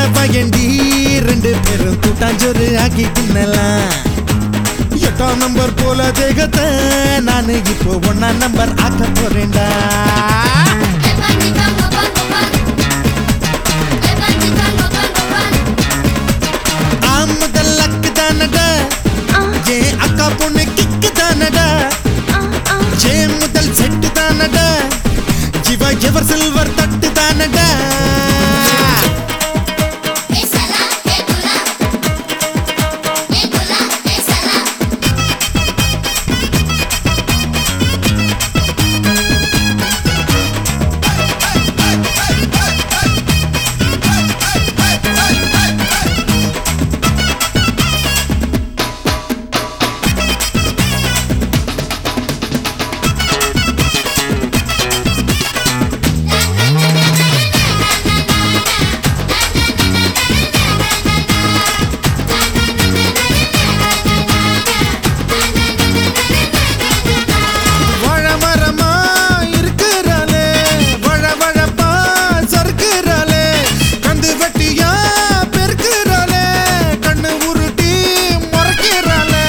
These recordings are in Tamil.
பயண்டி ரெண்டு பேரும் கூட்டாஞ்சோறு ஆக்கி தின்னலாம் எட்டாம் நம்பர் போல தேகத்தை நானு இப்போ ஒன்னாம் நம்பர் ஆக்க போறேன்டா ஆ முதல் அக்கு தானடா ஏ அக்கா பொண்ணு கிக்கு தானடா ஏ முதல் செட்டு தானடா இவ எவர் சில்வர் தட்டு தானடா வழமரமா இருக்கிறாளே வழ வழப்பா சறுக்குறாளே கந்து வெட்டியா பெருக்குறாளே கண்ணு உருட்டி முறைக்கிறாளே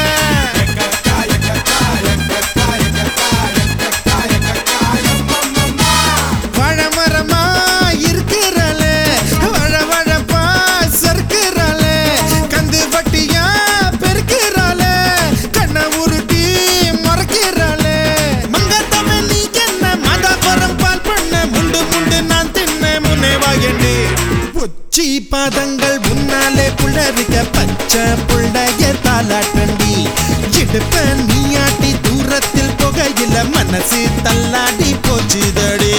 வழமரமா இருக்கிறாளே வழ வழப்பா சறுக்குறாளே கந்து வட்டியா பெருக்குறாளே கண்ணை உருட்டி மறைக்கிறாளே மங்கத்தமே நீ என்ன மதாபுரம் பால் பண்ண முண்டு முண்டு நான் தின்ன முன்னே வாயண்டி உச்சி பாதங்கள் முன்னாலே புள்ளரிக்க பச்சை புள்ளைய தாலாட்டண்டி இடுப்ப நீயாட்டி தூரத்தில் புகையில மனசு தள்ளாடி போச்சுதடி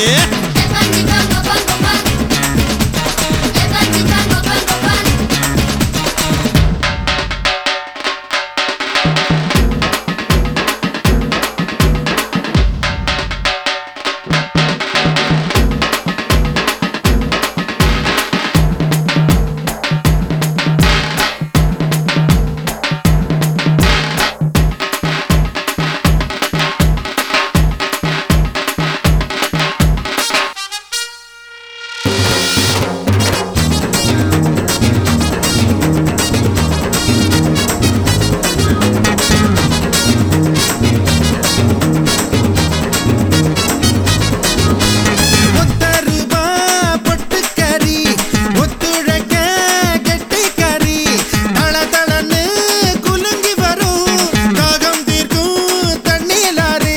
ஒத்தருவா பொட்டுக்கறி ஒத்துழைக்க கெட்டிக்கறி தள தளன்னு குலுங்கி வரும் தாகம் தீர்க்கும் தண்ணீலாரே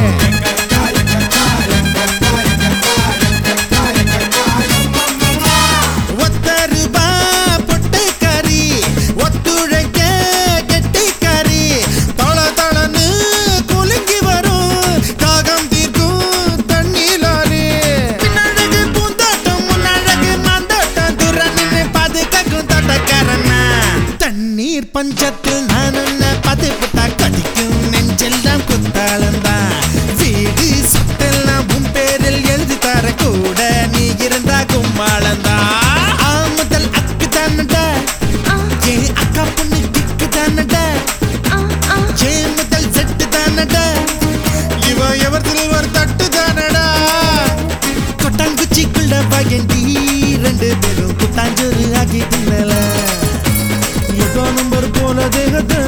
ஒத்தருவா பொட்டுக்கறி ஒத்துழைக்க கெட்டிக்கறி தள தளன்னு குலுங்கி வரும் தாகம் தீர்க்கும் தண்ணீலாரே பின்னழகு பூந்தோட்டம் முன்னழகு மாந்தோட்டம் துற நின்று பாதுகாக்கும் தோட்டக்காரனா தண்ணீர் பஞ்சத்தில் நான் உன்னை பதுப்புட்டா கடிக்கும் நெஞ்செல்லாம் குத்தாளந்தான் வீடு சொத்தெல்லாம் உன் பேரில் எழுதி தர கூட நீ இருந்தா கும்மாளந்தா ஆ முதல் அக்கு தானடா ஏன் அக்கா பொண்ணு கிக்கு தானடா ஏன் முதல் செட்டு தானடா இவ எவர் சில்வர் தட்டு தானடா கொட்டாங்குச்சிக்குள்ள பயண்டி ரெண்டு பேரும் குட்டாஞ்சோறு ஆக்கி தின்னல எட்டோ நம்பர் போல தேகத்தை